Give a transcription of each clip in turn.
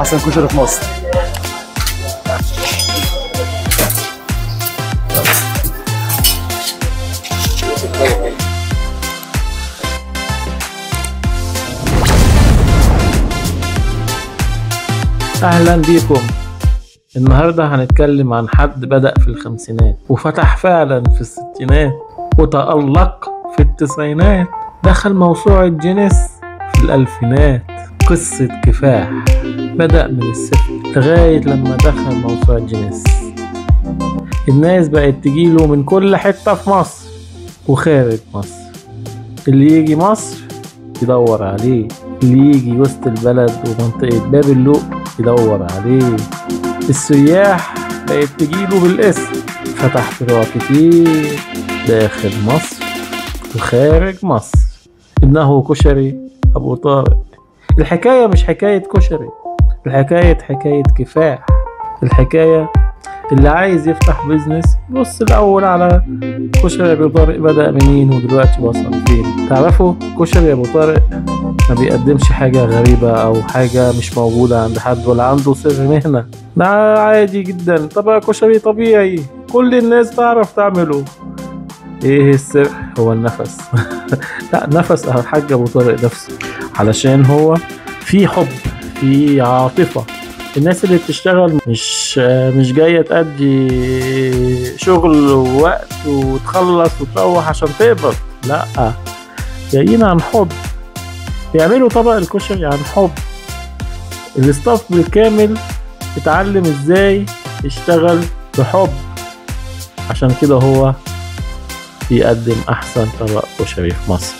احسن كشري في مصر أهلا بيكم النهاردة هنتكلم عن حد بدأ في الخمسينات وفتح فعلا في الستينات وتألق في التسعينات دخل موسوعة جينيس في الألفينات قصة كفاح بدأ من الصفر لغاية لما دخل موسوعة جينيس الناس بقت تجيله من كل حتة في مصر وخارج مصر اللي يجي مصر يدور عليه اللي يجي وسط البلد ومنطقة باب اللوق يدور عليه السياح بقت تجيله بالاسم فتح فروع كتير داخل مصر وخارج مصر إنه كشري أبو طارق الحكاية مش حكاية كشري الحكاية حكاية كفاح الحكاية اللي عايز يفتح بيزنس يبص الأول على كشري أبو طارق بدأ منين ودلوقتي وصل فين تعرفوا كشري أبو طارق ما بيقدمش حاجة غريبة أو حاجة مش موجودة عند حد ولا عنده سر مهنة ده عادي جدا طبق كشري طبيعي كل الناس تعرف تعمله ايه السر هو النفس لا نفس الحاج ابو طارق نفسه علشان هو في حب في عاطفة الناس اللي بتشتغل مش مش جاية تأدي شغل ووقت وتخلص وتروح عشان تقبض لا جايين عن حب بيعملوا طبق الكشري عن حب الاستاف بالكامل اتعلم ازاي يشتغل بحب عشان كده هو بيقدم احسن طبق كشري في مصر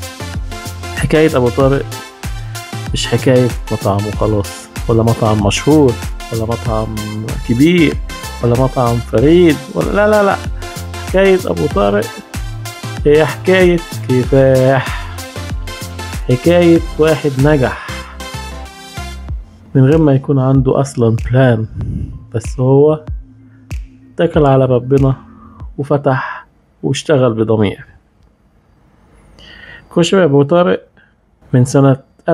حكاية ابو طارق مش حكاية مطعم وخلاص ولا مطعم مشهور ولا مطعم كبير ولا مطعم فريد ولا لا لا لا حكاية ابو طارق هي حكاية كفاح حكاية واحد نجح من غير ما يكون عنده أصلا بلان بس هو اتكل على ربنا وفتح واشتغل بضمير كشري أبو طارق من سنة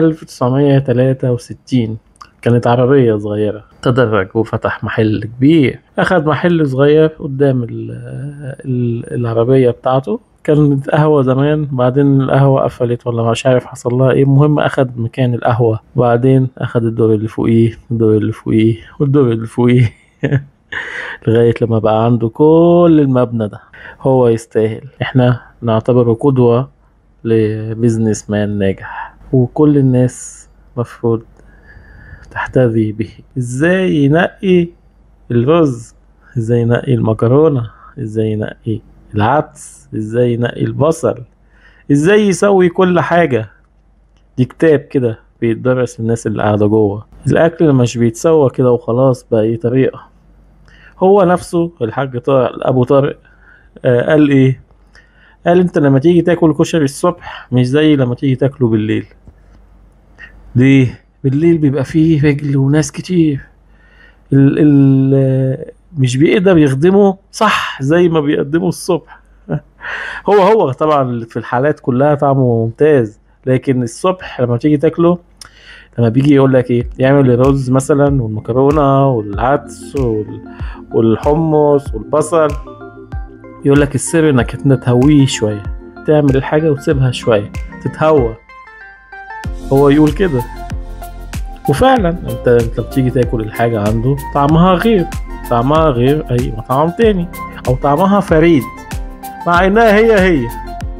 1963 كانت عربية صغيرة تدرج وفتح محل كبير أخد محل صغير قدام ال ال العربية بتاعته كانت قهوة زمان بعدين القهوة قفلت ولا مش عارف حصل لها ايه المهم اخد مكان القهوة وبعدين اخد الدور اللي فوقيه والدور اللي فوقيه والدور اللي فوقيه لغاية لما بقى عنده كل المبنى ده هو يستاهل احنا نعتبره قدوة لبزنس مان ناجح وكل الناس مفروض تحتذي به ازاي ينقي الرز ازاي ينقي المكرونة ازاي ينقي العدس ازاي ينقي البصل ازاي يسوي كل حاجة دي كتاب كده بيتدرس للناس اللي قاعدة جوه الأكل مش بيتسوى كده وخلاص بأي طريقة هو نفسه الحاج طارق أبو طارق آه قال إيه قال أنت لما تيجي تاكل كشري الصبح مش زي لما تيجي تاكله بالليل ليه بالليل بيبقى فيه رجل وناس كتير ال ال مش بيقدر يخدمه صح زي ما بيقدمه الصبح هو هو طبعا في الحالات كلها طعمه ممتاز لكن الصبح لما تيجي تاكله لما بيجي يقول لك ايه يعمل الرز مثلا والمكرونه والعدس وال- والحمص والبصل يقول لك السر انك انت تهويه شويه تعمل الحاجه وتسيبها شويه تتهوى هو يقول كده وفعلا انت انت بتيجي تاكل الحاجه عنده طعمها غير طعمها غير اي مطعم تاني او طعمها فريد مع انها هي هي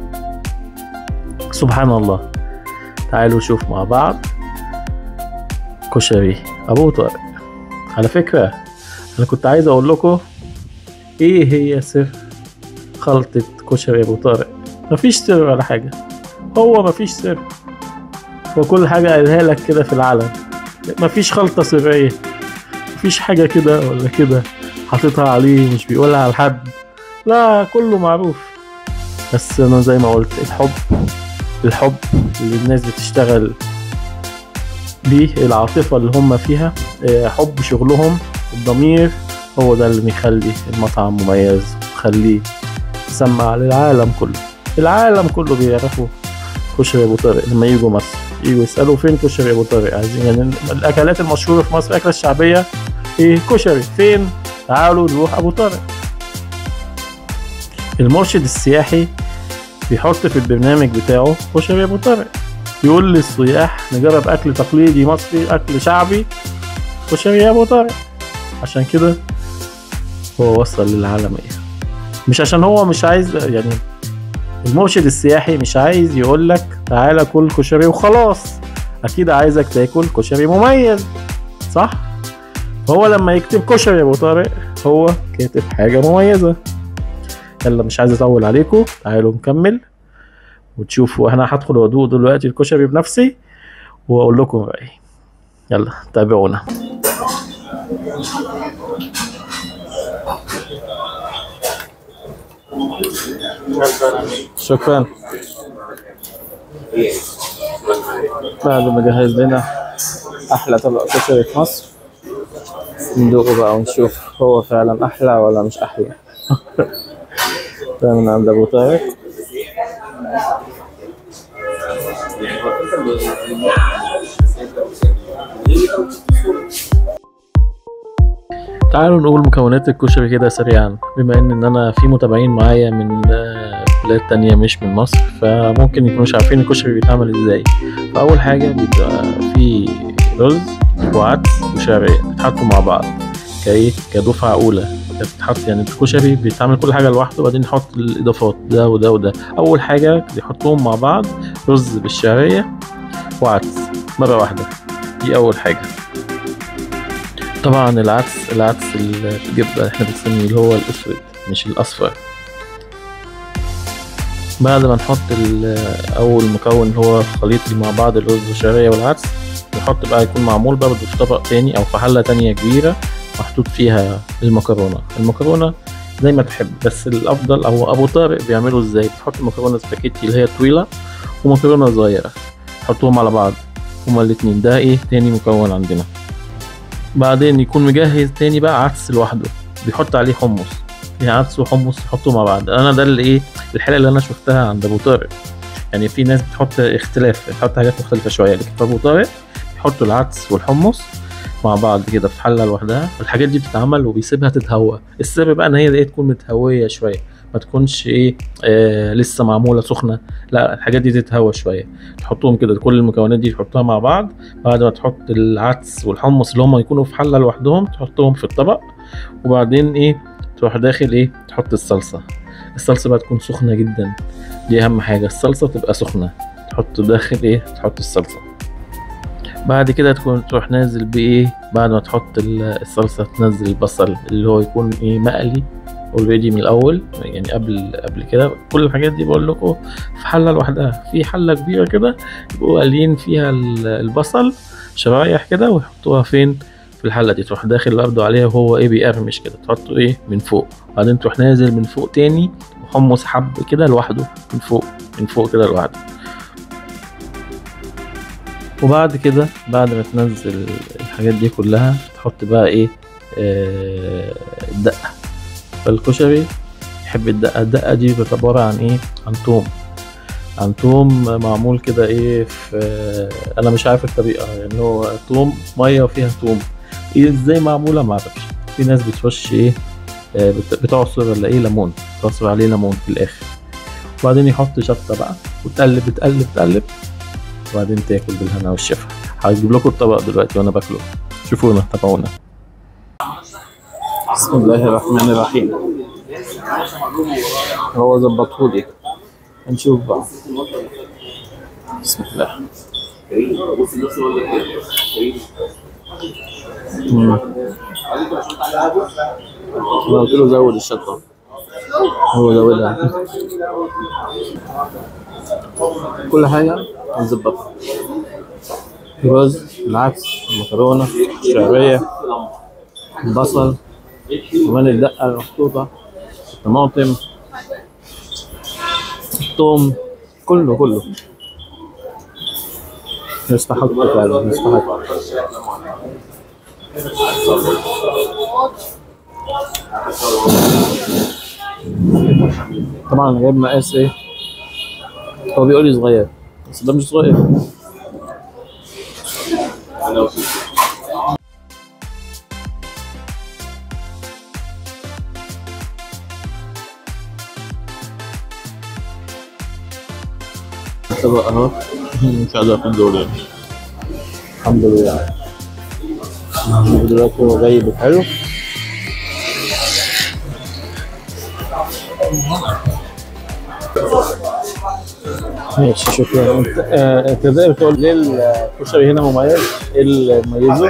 سبحان الله تعالوا نشوف مع بعض كشري ابو طارق على فكرة انا كنت عايز اقول لكم ايه هي سر خلطة كشري ابو طارق مفيش سر ولا حاجة هو مفيش سر هو كل حاجة قالها لك كده في العالم مفيش خلطة سرية مفيش حاجة كده ولا كده حاططها عليه مش بيقولها على حد لا كله معروف بس انا زي ما قلت الحب الحب اللي الناس بتشتغل بيه العاطفة اللي هم فيها آه، حب شغلهم الضمير هو ده اللي بيخلي المطعم مميز ويخليه يسمع للعالم كله العالم كله بيعرفوا كشري ابو طارق لما يجوا مصر يجوا يسالوا فين كشري ابو طارق عايزين يعني الاكلات المشهوره في مصر الاكله الشعبيه ايه كشري فين تعالوا نروح ابو طارق المرشد السياحي بيحط في البرنامج بتاعه كشري ابو طارق يقول للسياح نجرب اكل تقليدي مصري اكل شعبي كشري يا ابو طارق عشان كده هو وصل للعالمية مش عشان هو مش عايز يعني المرشد السياحي مش عايز يقول لك تعالى كل كشري وخلاص اكيد عايزك تاكل كشري مميز صح هو لما يكتب كشري يا ابو طارق هو كاتب حاجة مميزة يلا مش عايز اطول عليكم تعالوا نكمل وتشوفوا انا هدخل وادوق دلوقتي الكشري بنفسي واقول لكم رايي يلا تابعونا شكرا بعد ما جهز لنا احلى طبق كشري في مصر ندوقه بقى ونشوف هو فعلا احلى ولا مش احلى ده من عند ابو طارق تعالوا نقول مكونات الكشري كده سريعا بما ان ان انا في متابعين معايا من آه، بلاد تانية مش من مصر فممكن يكونوش عارفين الكشري بيتعمل ازاي فاول حاجة بيبقى في رز وعدس وشعرية بيتحطوا مع بعض كايه كدفعة اولى بتتحط يعني الكشري بيتعمل كل حاجة لوحده وبعدين نحط الاضافات ده وده وده اول حاجة بيحطوهم مع بعض رز بالشعرية وعدس مرة واحدة دي اول حاجة طبعا العدس العدس اللي بيبقى احنا بنسميه اللي هو الاسود مش الاصفر بعد ما نحط ال- اول مكون اللي هو الخليط اللي مع بعض الرز والشعرية والعدس نحط بقى يكون معمول برضه في طبق تاني او في حلة تانية كبيرة محطوط فيها المكرونة المكرونة زي ما تحب بس الافضل او ابو طارق بيعملوا ازاي بتحط مكرونة سباكيتي اللي هي طويلة ومكرونة صغيرة حطوهم على بعض هما الاتنين ده ايه تاني مكون عندنا بعدين يكون مجهز تاني بقى عدس لوحده بيحط عليه حمص يعني عدس وحمص يحطوا مع بعض انا ده اللي ايه الحلقه اللي انا شفتها عند ابو طارق يعني في ناس بتحط اختلاف بتحط حاجات مختلفه شويه لكن في ابو طارق يحطوا العدس والحمص مع بعض كده في حله لوحدها الحاجات دي بتتعمل وبيسيبها تتهوى السر بقى ان هي ايه تكون متهويه شويه ما تكونش ايه آه لسه معموله سخنه لا الحاجات دي تتهوى شويه تحطهم كده كل المكونات دي تحطها مع بعض بعد ما تحط العدس والحمص اللي هم يكونوا في حله لوحدهم تحطهم في الطبق وبعدين ايه تروح داخل ايه تحط الصلصه الصلصه بقى تكون سخنه جدا دي اهم حاجه الصلصه تبقى سخنه تحط داخل ايه تحط الصلصه بعد كده تكون تروح نازل بايه بعد ما تحط ال- الصلصه تنزل البصل اللي هو يكون ايه مقلي اوريدي من الاول يعني قبل قبل كده كل الحاجات دي بقول لكم في حله لوحدها في حله كبيره كده يبقوا قالين فيها ال- البصل شرايح كده ويحطوها فين في الحله دي تروح داخل برضه عليها وهو ايه بيقرمش كده تحطه ايه من فوق بعدين تروح نازل من فوق تاني وحمص حب كده لوحده من فوق من فوق كده لوحده وبعد كده بعد ما تنزل الحاجات دي كلها تحط بقى ايه آه الدقة فالكشري يحب الدقة الدقة دي بتبقى عبارة عن ايه عن توم عن توم معمول كده ايه في انا مش عارف الطريقة يعني هو توم مية وفيها توم ايه ازاي معمولة معرفش في ناس بترش ايه آه، بت- بتعصر ولا ايه ليمون تعصر عليه ليمون في الاخر وبعدين يحط شطة بقى وتقلب تقلب تقلب وبعدين تاكل بالهنا والشفا هجيب لكم الطبق دلوقتي وانا باكله شوفونا تابعونا بسم الله الرحمن الرحيم هو ظبطهولي هنشوف بقى بسم الله مم. انا قلت له زود الشطه هو زودها كل حاجه هنظبطها الرز العدس المكرونه الشعريه البصل كمان الدقه المحطوطه الطماطم الثوم كله كله يستحق فعلا يستحق طبعا انا جايب مقاس ايه هو بيقول لي صغير بس ده مش صغير الطبق اهو مش عايز اكل دول يعني الحمد لله دلوقتي هو جاي بحلو ماشي شكرا انت آه، انت ازاي بتقول ليه الكشري هنا مميز؟ ايه اللي مميزه؟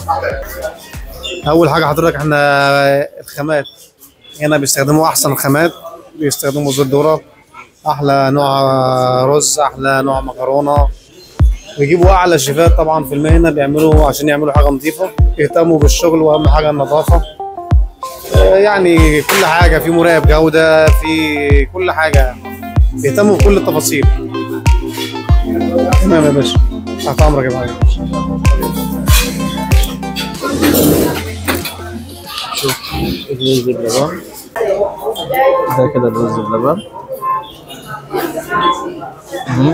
اول حاجه حضرتك احنا الخامات هنا بيستخدموا احسن الخامات بيستخدموا زيت ذره احلى نوع رز احلى نوع مكرونه ويجيبوا اعلى شيفات طبعا في المهنه بيعملوا عشان يعملوا حاجه نظيفه يهتموا بالشغل واهم حاجه النظافه آه، يعني كل حاجه في مراقب جوده في كل حاجه بيهتموا بكل التفاصيل تمام يا باشا تحت امرك يا معلم الرز بلبن ده كده الرز بلبن مم.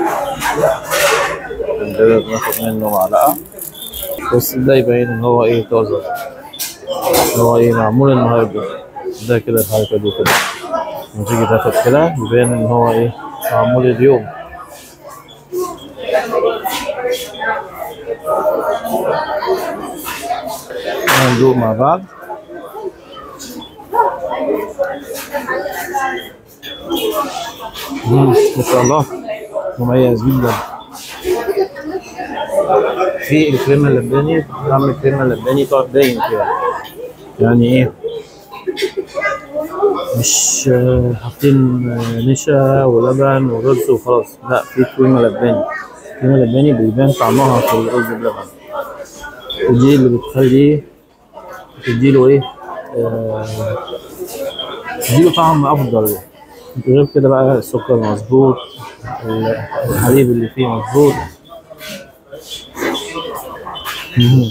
كده بناخد منه معلقة بس ده يبين ان هو ايه طازة ان هو ايه معمول النهاردة ده كده الحركة دي كده لما تيجي تاخد كده يبين ان هو ايه معمول اليوم هندوق مع بعض مم، ما شاء الله مميز جدا في الكريمه اللباني طعم الكريمه اللباني تقعد باين كده يعني ايه مش آه، حاطين آه، نشا ولبن ورز وخلاص لا في كريمه لباني الكريمه اللباني بيبان طعمها في الرز بلبن ودي اللي بتخليه تديله ايه آه تديله طعم افضل غير كده بقى السكر مظبوط ال- الحليب اللي فيه مظبوط مم.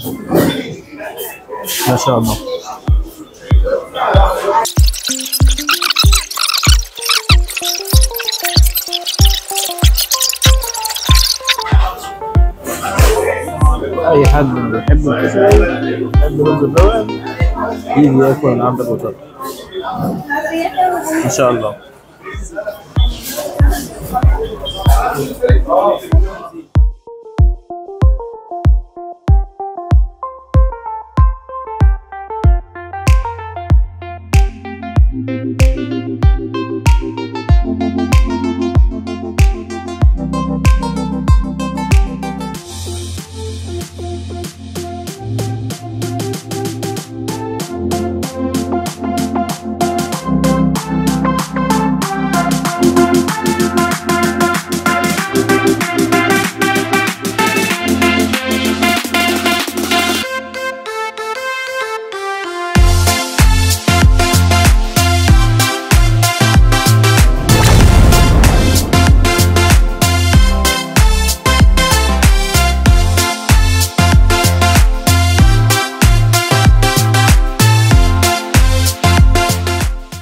ما شاء الله اي حد بيحب الكشري بيحب رز اللبن يجي ياكل من عندك وطرق ان شاء الله